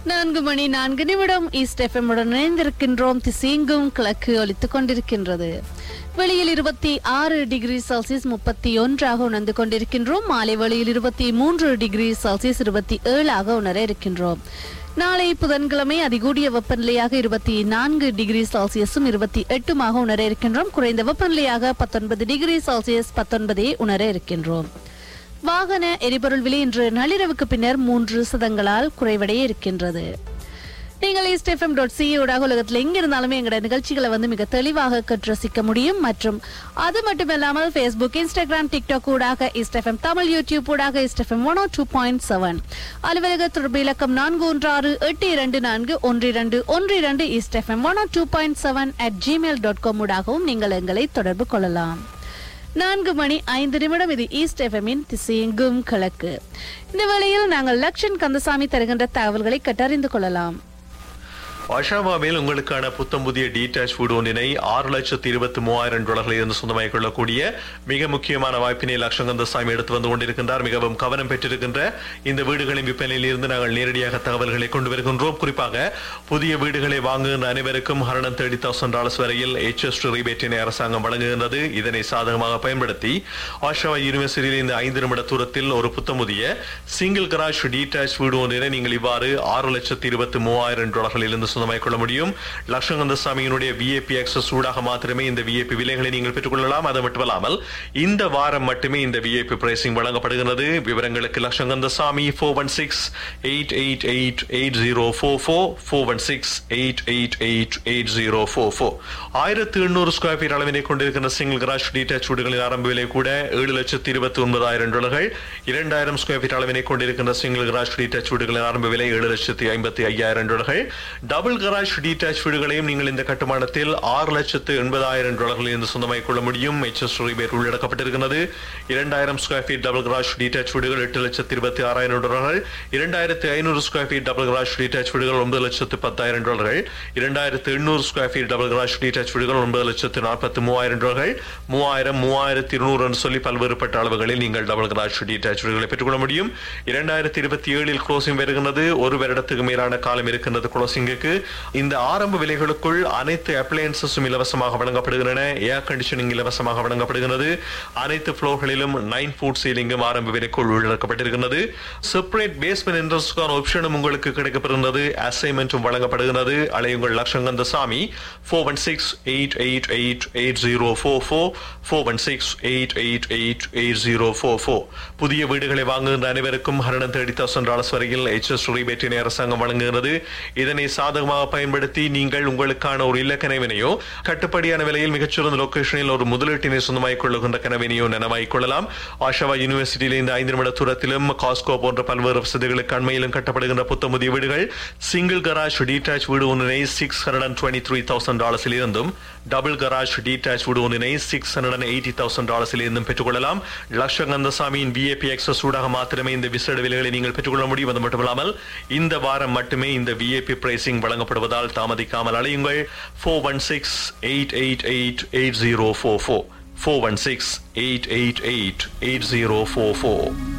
நான்கு மணி நான்கு நிமிடம் ஈஸ்ட் எஃப்எம் உடன் இணைந்திருக்கின்றோம் திசையெங்கும் கிழக்கு ஒலித்துக் கொண்டிருக்கின்றது வெளியில் இருபத்தி ஆறு டிகிரி செல்சியஸ் முப்பத்தி ஒன்றாக உணர்ந்து கொண்டிருக்கின்றோம் மாலை வெளியில் இருபத்தி மூன்று டிகிரி செல்சியஸ் இருபத்தி ஏழாக உணர இருக்கின்றோம் நாளை புதன்கிழமை அதிகூடிய வெப்பநிலையாக இருபத்தி நான்கு டிகிரி செல்சியஸும் இருபத்தி எட்டுமாக உணர இருக்கின்றோம் குறைந்த வெப்பநிலையாக பத்தொன்பது டிகிரி செல்சியஸ் பத்தொன்பதே உணர இருக்கின்றோம் வாகன எரிபொருள் விலை இன்று நள்ளிரவுக்கு பின்னர் மூன்று சதங்களால் குறைவடைய இருக்கின்றது நீங்கள் ஈஸ்ட் எஃப்எம் டாட் சி ஊடாக உலகத்தில் எங்க இருந்தாலுமே எங்களோட நிகழ்ச்சிகளை வந்து மிக தெளிவாக கற்று ரசிக்க முடியும் மற்றும் அது மட்டுமில்லாமல் ஃபேஸ்புக் இன்ஸ்டாகிராம் டிக்டாக் ஊடாக ஈஸ்ட் எஃப்எம் தமிழ் யூடியூப் ஊடாக East FM one two point seven அலுவலக தொடர்பு இலக்கம் நான்கு ஒன்று ஆறு எட்டு இரண்டு நான்கு ஒன்று இரண்டு ஒன்று இரண்டு East FM one two point seven at Gmail dot com ஊடாகவும் நீங்கள் எங்களை தொடர்பு கொள்ளலாம் நான்கு மணி ஐந்து நிமிடம் இது ஈஸ்ட் எஃப்எம்மின் திசையெங்கும் கிழக்கு இந்த வேளையில் நாங்கள் லக்ஷன் கந்தசாமி தருகின்ற தகவல்களை கட்டறிந்து கொள்ளலாம் அஷாவாவில் உங்களுக்கான புத்தம் புதிய டீடாச் ஃபுட் ஒன்றினை ஆறு லட்சத்து இருபத்தி மூவாயிரம் டாலர்களில் இருந்து சொந்தமாகிக் கொள்ளக்கூடிய மிக முக்கியமான வாய்ப்பினை லட்சங்கந்த சாமி எடுத்து வந்து கொண்டிருக்கின்றார் மிகவும் கவனம் பெற்றிருக்கின்ற இந்த வீடுகளின் விற்பனையில் இருந்து நாங்கள் நேரடியாக தகவல்களை கொண்டு வருகின்றோம் குறிப்பாக புதிய வீடுகளை வாங்குகின்ற அனைவருக்கும் ஹரணம் தேர்ட்டி தௌசண்ட் டாலர்ஸ் வரையில் ஹெச்எஸ் ரிபேட்டினை அரசாங்கம் வழங்குகின்றது இதனை சாதகமாக பயன்படுத்தி ஆஷாவா யூனிவர்சிட்டியில் இந்த ஐந்து நிமிட தூரத்தில் ஒரு புத்தம் புதிய சிங்கிள் கராஜ் டீடாச் வீடு ஒன்றினை நீங்கள் இவ்வாறு ஆறு லட்சத்து இருபத்தி மூவாயிரம் டாலர்களில் இருந்து சொந்தமாகிக் கொள்ள முடியும் லட்சங்கந்த சாமியினுடைய விஏபி ஆக்சஸ் ஊடாக மாத்திரமே இந்த விஏபி விலைகளை நீங்கள் பெற்றுக்கொள்ளலாம் அது மட்டுமல்லாமல் இந்த வாரம் மட்டுமே இந்த விஏபி பிரைசிங் வழங்கப்படுகிறது விவரங்களுக்கு Latchakantha Samy four one six eight eight eight eight zero four four four one six eight eight eight eight zero four four ஆயிரத்து எண்ணூறு ஸ்கொயர் ஃபீட் அளவினை கொண்டிருக்கின்ற சிங்கிள் கராஜ் டீடாச் வீடுகளின் ஆரம்ப விலை கூட ஏழு லட்சத்து இருபத்தி ஒன்பதாயிரம் டாலர்கள் இரண்டாயிரம் ஸ்கொயர் ஃபீட் அளவினை கொண்டிருக்கின்ற சிங்கிள் கராஜ் டீடாச் வீடுகளின் ஆரம்ப விலை ஏழு லட்சத்து ஐம்பத்தி ஐயாயிரம் டாலர்கள் டபுள் கராஜ் டீடாச் வீடுகளையும் நீங்கள் இந்த கட்டுமானத்தில் ஆறு லட்சத்து எண்பதாயிரம் டாலர்களில் இருந்து சொந்தமாக்கிக் கொள்ள முடியும் எச்எஸ் ரிபேட் உள்ளடக்கப்பட்டிருக்கிறது இரண்டாயிரம் square feet double garage detached வீடுகள் எட்டு லட்சத்து இருபத்தி ஆறாயிரம் டாலர்கள் இரண்டாயிரத்து ஐநூறு square feet double garage detached வீடுகள் ஒன்பது லட்சத்து பத்தாயிரம் டாலர்கள் இரண்டாயிரத்து எண்ணூறு square feet double garage detached வீடுகள் ஒன்பது லட்சத்து நாற்பத்தி மூவாயிரம் டாலர்கள் மூவாயிரம் மூவாயிரத்தி இருநூறு என்று சொல்லி பல்வேறுபட்ட அளவுகளில் நீங்கள் டபுள் கராஜ் டீடாச் வீடுகளை பெற்றுக்கொள்ள முடியும் இரண்டாயிரத்தி இருபத்தி ஏழில் க்ளோசிங் வருகிறது ஒரு வருடத்துக்கு மேலான காலம் இருக்கின்றது க்ளோசிங்குக்கு இந்த ஆரம்ப விலைகளுக்குள் அனைத்து அப்ளையன்சஸும் இலவசமாக வழங்கப்படுகின்றன ஏர் கண்டிஷனிங் இலவசமாக வழங்கப்படுகிறது அனைத்து ஃப்ளோர்களிலும் நைன் ஃபுட் சீலிங்கும் ஆரம்ப விலைக்குள் உள்ளடக்கப்பட்டிருக்கிறது செப்பரேட் பேஸ்மெண்ட் இன்ட்ரெஸ்டுக்கான ஆப்ஷனும் உங்களுக்கு கிடைக்கப்படுகிறது அசைன்மெண்ட்டும் வழங்கப்படுகிறது அலையுங்கள் Latchakantha Samy four one six eight eight eight eight zero four four four one six eight eight eight eight zero four four புதிய வீடுகளை வாங்குகின்ற அனைவருக்கும் ஹண்ட்ரட் தேர்ட்டி தௌசண்ட் டாலர்ஸ் வரையில் எச்எஸ் ரிபேட்டினை அரசாங்கம் வழங்குகிறது இதனை சாதகமாக பயன்படுத்தி நீங்கள் உங்களுக்கான ஒரு இல்ல கனவினையோ கட்டுப்படியான விலையில் மிகச்சிறந்த லொகேஷனில் ஒரு முதலீட்டினை சொந்தமாகிக் கொள்ளுகின்ற கனவினையோ நனவாகிக் கொள்ளலாம் ஆஷாவா யூனிவர்சிட்டியில் இந்த ஐந்து நிமிட தூரத்திலும் காஸ்கோ போன்ற பல்வேறு வசதிகளுக்கு அண்மையிலும் கட்டப்படுகின்ற புத்த புதிய வீடுகள் சிங்கிள் கராஜ் டீடாச் வீடு ஒன்றினை six hundred and twenty three thousand டாலர்ஸில் இருந்தும் டபுள் கராஜ் டீடாச் வீடு ஒன்றினை six hundred and eighty thousand டாலர்ஸில் இருந்தும் பெற்றுக்கொள்ளலாம் லட்சங்கந்தசாமியின் விஏபி எக்ஸஸ் ஊடாக மாத்திரமே இந்த விசேட விலைகளை நீங்கள் பெற்றுக்கொள்ள முடியும் அது மட்டுமல்லாமல் இந்த வாரம் மட்டுமே இந்த விஏபி பிரைசிங் வழங்கப்படுவதால் தாமதிக்காமல் அழையுங்கள் four one six eight eight eight eight zero four four four one six eight eight eight eight zero four four